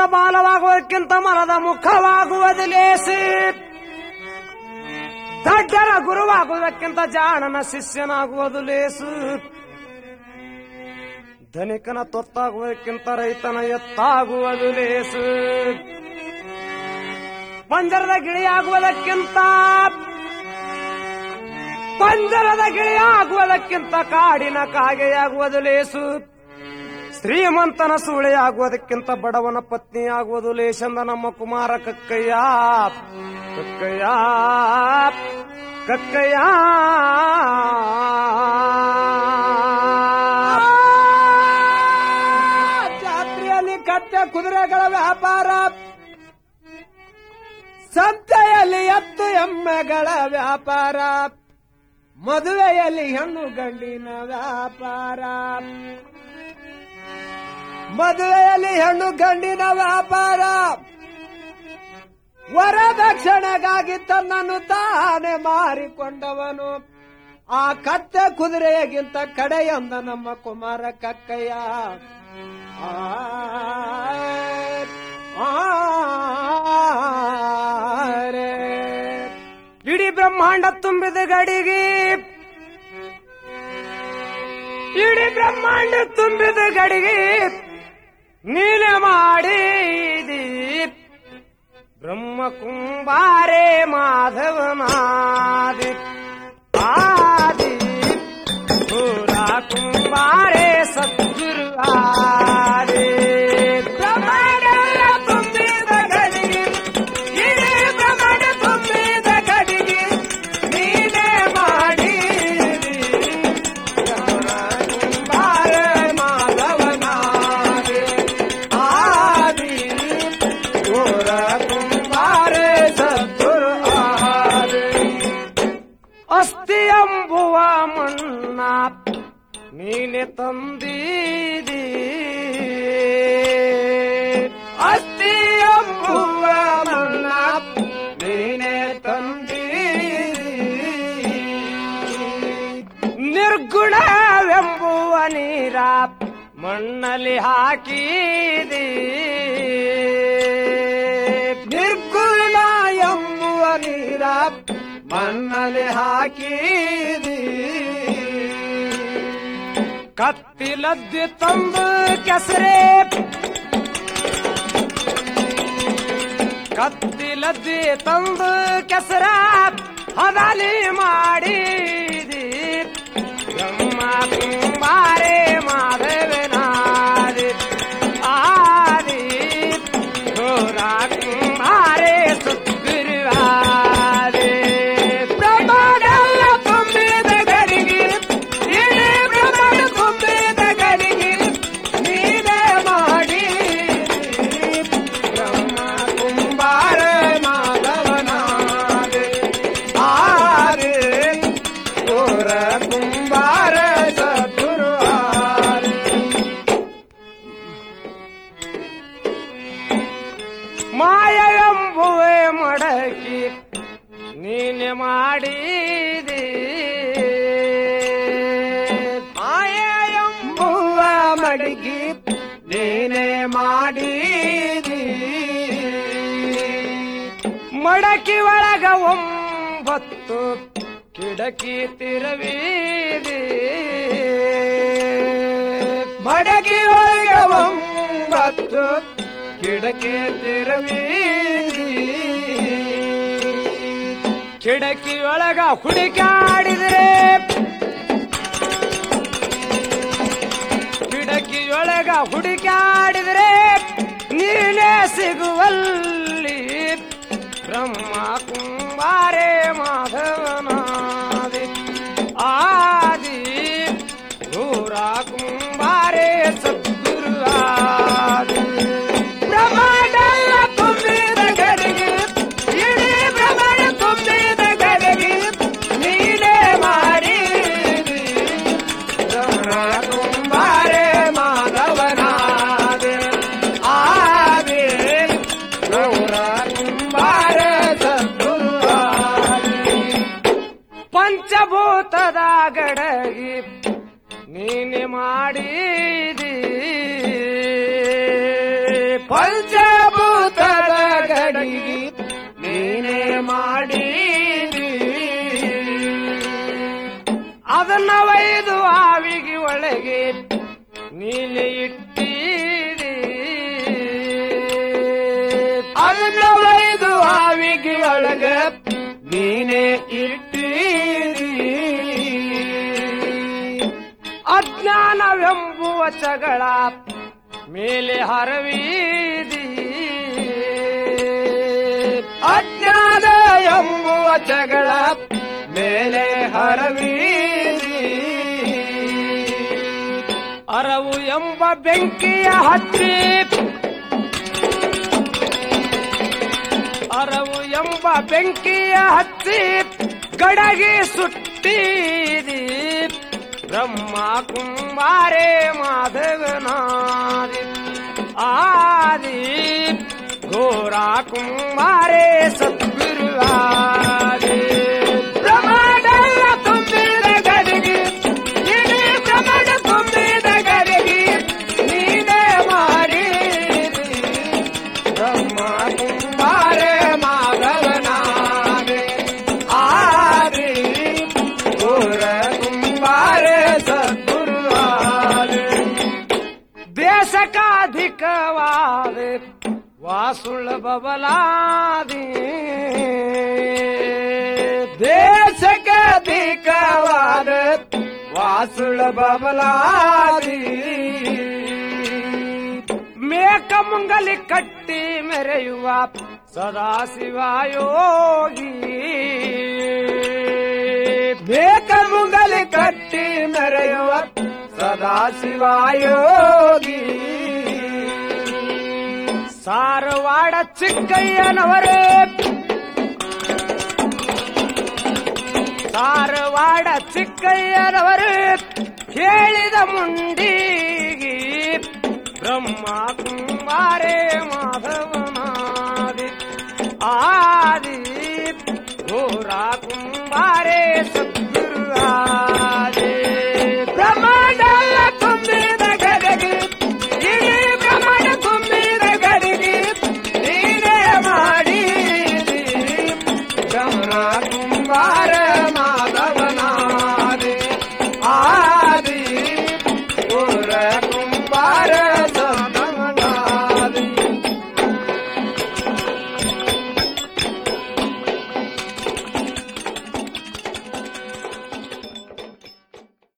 ಮರದ ಬಾಲವಾಗುವುದಕ್ಕಿಂತ ಮರದ ಮುಖವಾಗುವುದು ಲೇಸಿ ದಡ್ಡರ ಗುರುವಾಗುವುದಕ್ಕಿಂತ ಜಾಣನ ಶಿಷ್ಯನಾಗುವುದು ಲೇಸು ಧನಿಕನ ತೊತ್ತಾಗುವುದಕ್ಕಿಂತ ರೈತನ ಎತ್ತಾಗುವುದು ಲೇಸು ಪಂಜರದ ಗಿಳಿಯಾಗುವುದಕ್ಕಿಂತ ಪಂಜರದ ಗಿಳಿಯಾಗುವುದಕ್ಕಿಂತ ಕಾಡಿನ ಕಾಗೆಯಾಗುವುದು ಲೇಸು ಶ್ರೀಮಂತನ ಸೂಳೆಯಾಗುವುದಕ್ಕಿಂತ ಬಡವನ ಪತ್ನಿಯಾಗುವುದು ಲೇಸೆಂದ ನಮ್ಮ ಕುಮಾರ ಕಕ್ಕಯ್ಯ ಕಕ್ಕಯ್ಯ ಕಕ್ಕಯ್ಯ ಜಾತ್ರೆಯಲ್ಲಿ ಕತ್ತೆ ಕುದುರೆಗಳ ವ್ಯಾಪಾರ ಸಂತೆಯಲ್ಲಿ ಎತ್ತು ಎಮ್ಮೆಗಳ ವ್ಯಾಪಾರ ಮದುವೆಯಲ್ಲಿ ಹೆಣ್ಣು ಗಂಡಿನ ವ್ಯಾಪಾರ ಮದುವೆಯಲ್ಲಿ ಹೆಣ್ಣು ಗಂಡಿನ ವ್ಯಾಪಾರ ವರದಕ್ಷಿಣೆಗಾಗಿ ತನ್ನನ್ನು ತಾನೇ ಮಾರಿಕೊಂಡವನು ಆ ಕತ್ತೆ ಕುದುರೆಗಿಂತ ಕಡೆಯೊಂದ ನಮ್ಮ ಕುಮಾರ ಕಕ್ಕಯ್ಯ ಆ, ಆರೆ. ಇಡೀ ಬ್ರಹ್ಮಾಂಡ ತುಂಬಿದ ಗಡಿಗೆ ಇಡೀ ಬ್ರಹ್ಮಾಂಡ ತುಂಬಿದ ಗಡಿಗೆ ನೀನೆ ಮಾಡಿದಿ ಬ್ರಹ್ಮ ಕುಂಬಾರೆ ಮಾಧವನಾದಿ ಆದಿ ಪೂರ ಕುಂಬಾರೆ ಸದ್ಗುರು ಆದಿ ಬ್ರಹ್ಮಾಂಡ ತುಂಬಿದ ಗಡಿಗೆ ಇಡೀ ಬ್ರಹ್ಮಾಂಡ ತುಂಬಿದ ಗಡಿಗೆ ನೀನೆ ಮಾಡಿದಿ ಕುಂಬಾರ ಮಾಧವನಾದಿ ಆದಿ ಪೂರ ಕುಂಬಾರೆ ಸದ್ಗುರು ಆದಿ ಅಸ್ಥಿ ಎಂಬುವ ಮಣ್ಣ ನೀನೆ ತಂದೀದಿ ಅಸ್ಥಿ ಎಂಬುವ ಮಣ್ಣ ನೀನೆ ತಂದೀದಿ ನಿರ್ಗುಣವೆಂಬುವ ನೀರ ಮಣ್ಣಲ್ಲಿ ಹಾಕಿದಿ ನಿರ್ಗುಣ ಎಂಬುವ ನೀರ ಮಣ್ಣಲ್ಲಿ ಹಾಕಿದಿ ಕತ್ತಿಲದ್ದಿ ತಂದು ಕೆಸರೆ ಕತ್ತಿಲದ್ದಿ ತಂದು ಕೆಸರ ಹದಲಿ ಮಾಡಿದಿ ಬ್ರಹ್ಮ ಕುಂಬಾರೆ ಮಾಧವನಾದಿ ಆದಿ ಘೋರ ಕುಂಬಾರೆ ಸುಗ್ರೀವಾದಿ ಬ್ರಹ್ಮಡೆಲ್ಲ ತುಂಬಿದ ಗಡಿಗೆ ಇಡೀ ಬ್ರಹ್ಮಾಂಡ ತುಂಬಿದ ಗಡಿಗೆ ನೀನೇ ಮಾಡಿ ಬ್ರಹ್ಮ ಕುಂಬಾರ ಮಾಧವನಾದೆ ಆರೆ ಘೋರ ಕುಂಬಾರ ಸದ್ಗುರು ಆರೆ ಮಾಯ ಎಂಬುವೆ ಮಡಕಿ ನೀನೆ ಮಾಡಿದಿ ಮಾಯ ಎಂಬುವ ಮಡಗಿ ನೀನೆ ಮಾಡಿದಿ ಮಡಕಿ ಒಳಗ ಒಂಬತ್ತು ಕಿಡಕಿ ತಿರವೀದಿ ಮಡಗಿ ಒಳಗೆ ಒಂಬತ್ತು ಕಿಡಕೆ ತಿರುವೀದಿ ಕಿಡಕಿ ಒಳಗ ಹುಡುಕಾಡಿದ್ರೆ ಕಿಡಕಿಯೊಳಗ ಹುಡುಕಾಡಿದ್ರೆ ನೀನೇ ಸಿಗುವಲ್ಲಿ ಬ್ರಹ್ಮ ಕುಂಬಾರೆ ಮಾಧವನಾದಿ ಆದಿ ಘೋರ ಕುಂಬಾರೆ ಸದ್ಗುರು ಆದಿ ಬ್ರಹ್ಮಾಂಡೆಲ್ಲ ತುಂಬಿದ ಗಡಿಗೆ ಇಡೀ ಬ್ರಹ್ಮಾಂಡ ತುಂಬಿದ ಗಡಿಗೆ ನೀನೇ ಮಾಡಿದಿ ಕುಂಬಾರೆ ಮಾಧವನಾದೆ ಆದೆ ಗೌರ ಕುಂಬಾರೆ ಸದ್ಗುರು ಆದೆ. ಪಂಚಭೂತದ ಗಡಗಿ ನೀನೆ ಮಾಡಿದಿ ಪಂಚ ನೀನೆ ಇಟ್ಟೀರಿ ಅದನ್ನ ಒಯ್ದು ಆವಿಗೆ ಒಳಗ ನೀನೇ ಇಟ್ಟೀರಿ ಅಜ್ಞಾನವೆಂಬುವ ಚಗಳ ಮೇಲೆ ಹರವೀದಿ ಅಜ್ಞಾನ ಎಂಬುವ ಜಗಳ ಮೇಲೆ ಹರವೀರಿ ಅರವು ಎಂಬ ಬೆಂಕಿಯ ಹಚ್ಚಿ ಅರವು ಎಂಬ ಬೆಂಕಿಯ ಹಚ್ಚಿ ಗಡಗಿ ಸುಟ್ಟೀದಿ ಬ್ರಹ್ಮ ಕುಂಬಾರೆ ಮಾಧವನಾದಿ ಆದಿ ಘೋರ ಕುಂಬಾರೆ ಸದ್ಗುರುವಾದಿ ಪ್ರಮಾಣಲ್ಲ ತುಂಬಿದ ಗಡಿಗೆ ಇಡೀ ಪ್ರಮಾಣ ತುಂಬಿದ ಗಡಿಗೆ ನೀನೇ ಮಾಡಿರಿ ಬ್ರಹ್ಮ ಕುಂಬಾರೆ ಮಾಧವನಾದೆ ಆದಿ ಘೋರ ಕುಂಬಾರೆ ಸದ್ಗುರುವಾದೆ ದೇಶಕಾಧಿಕವಾದ ವಾಸುಳ ಬಬಲಾದಿ ದೇಶಕ್ಕೆ ಅಧಿಕವಾದ ವಾಸುಳ ಬಬಲಾದಿ ಮೇಕ ಮುಂಗಲಿ ಕಟ್ಟಿ ಮೆರೆಯುವ ಸದಾಶಿವಯೋಗಿ ಬೇಕ ಮುಂಗಲಿ ಕಟ್ಟಿ ಮೆರೆಯುವ ಸದಾಶಿವಾಯೋಗಿ ಸಾರವಾಡ ಚಿಕ್ಕಯ್ಯನವರೇ ಸಾರವಾಡ ಚಿಕ್ಕಯ್ಯನವರು ಹೇಳಿದ ಮುಂಡಿಗಿ ಬ್ರಹ್ಮ ಕುಮಾರೇ ಮಾಧವನಾದಿ ಆದಿ ಘೋರ ಕುಂಬಾರೇ ಸದ್ಗುರು ಆದಿ ಬ್ರಹ್ಮಾಂಡಲ್ಲ ತುಂಬಿದ ಗಡಿಗೆ ಇಡೀ ಬ್ರಹ್ಮಾಂಡ ತುಂಬಿದ ಗಡಿಗೆ ನೀನೇ ಮಾಡಿರಿ ಬ್ರಹ್ಮ ಕುಂಬಾರ